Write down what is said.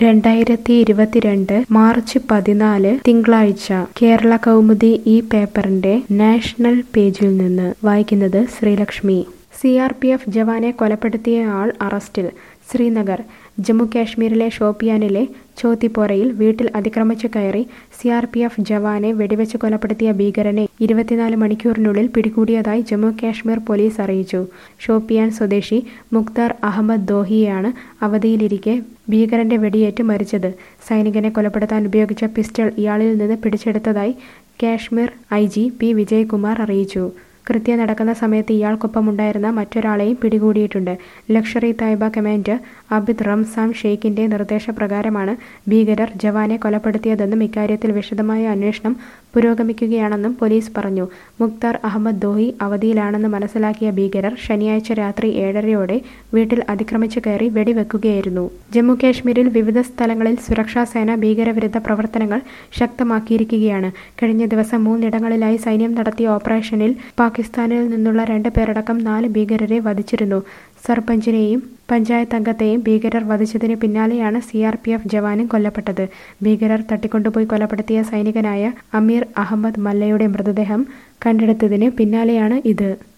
രണ്ടായിരത്തി ഇരുപത്തിരണ്ട് മാർച്ച് പതിനാല് തിങ്കളാഴ്ച കേരള കൗമുദി ഈ പേപ്പറിന്റെ നാഷണൽ പേജിൽ നിന്ന് വായിക്കുന്നത് Sreelakshmi C R P F ജവാനെ കൊലപ്പെടുത്തിയ ആൾ അറസ്റ്റിൽ ശ്രീനഗർ ജമ്മു കാശ്മീരിലെ ഷോപ്പിയാനിലെ ചോത്തിപ്പോരയിൽ വീട്ടിൽ അതിക്രമിച്ചു കയറി സി ആർ പി എഫ് ജവാനെ വെടിവെച്ച് കൊലപ്പെടുത്തിയ ഭീകരനെ ഇരുപത്തിനാല് മണിക്കൂറിനുള്ളിൽ പിടികൂടിയതായി ജമ്മു കാശ്മീർ പോലീസ് അറിയിച്ചു ഷോപ്പിയാൻ സ്വദേശി മുക്താർ അഹമ്മദ് ദോഹിയാണ് അവധിയിലിരിക്കെ ഭീകരന്റെ വെടിയേറ്റ് മരിച്ചത് സൈനികനെ കൊലപ്പെടുത്താൻ ഉപയോഗിച്ച പിസ്റ്റൾ ഇയാളിൽ നിന്ന് പിടിച്ചെടുത്തതായി Kashmir I G P Vijayakumar അറിയിച്ചു കൃത്യം നടക്കുന്ന സമയത്ത് ഇയാൾക്കൊപ്പമുണ്ടായിരുന്ന മറ്റൊരാളെയും പിടികൂടിയിട്ടുണ്ട് ലക്ഷറി തായ്ബ കമാൻഡർ അബിദ് റംസാൻ ഷെയ്ഖിന്റെ നിർദ്ദേശപ്രകാരമാണ് ഭീകരർ ജവാനെ കൊലപ്പെടുത്തിയതെന്നും ഇക്കാര്യത്തിൽ വിശദമായ അന്വേഷണം പുരോഗമിക്കുകയാണെന്നും പോലീസ് പറഞ്ഞു മുക്താർ അഹമ്മദ് ദോഹി അവധിയിലാണെന്ന് മനസ്സിലാക്കിയ ഭീകരർ ശനിയാഴ്ച രാത്രി ഏഴരയോടെ വീട്ടിൽ അതിക്രമിച്ചു കയറി വെടിവെക്കുകയായിരുന്നു ജമ്മു കാശ്മീരിൽ വിവിധ സ്ഥലങ്ങളിൽ സുരക്ഷാ സേന ഭീകരവിരുദ്ധ പ്രവർത്തനങ്ങൾ ശക്തമാക്കിയിരിക്കുകയാണ് കഴിഞ്ഞ ദിവസം മൂന്നിടങ്ങളിലായി സൈന്യം നടത്തിയ ഓപ്പറേഷനിൽ പാകിസ്ഥാനിൽ നിന്നുള്ള രണ്ട് പേരടക്കം നാല് ഭീകരരെ വധിച്ചിരുന്നു സർപഞ്ചിനെയും പഞ്ചായത്ത് അംഗത്തെയും ഭീകരർ വധിച്ചതിന് പിന്നാലെയാണ് സി ആർ പി എഫ് ജവാനും കൊല്ലപ്പെട്ടത് ഭീകരർ തട്ടിക്കൊണ്ടുപോയി കൊലപ്പെടുത്തിയ സൈനികനായ അമീർ അഹമ്മദ് മല്ലയുടെ മൃതദേഹം കണ്ടെടുത്തതിന് പിന്നാലെയാണ് ഇത്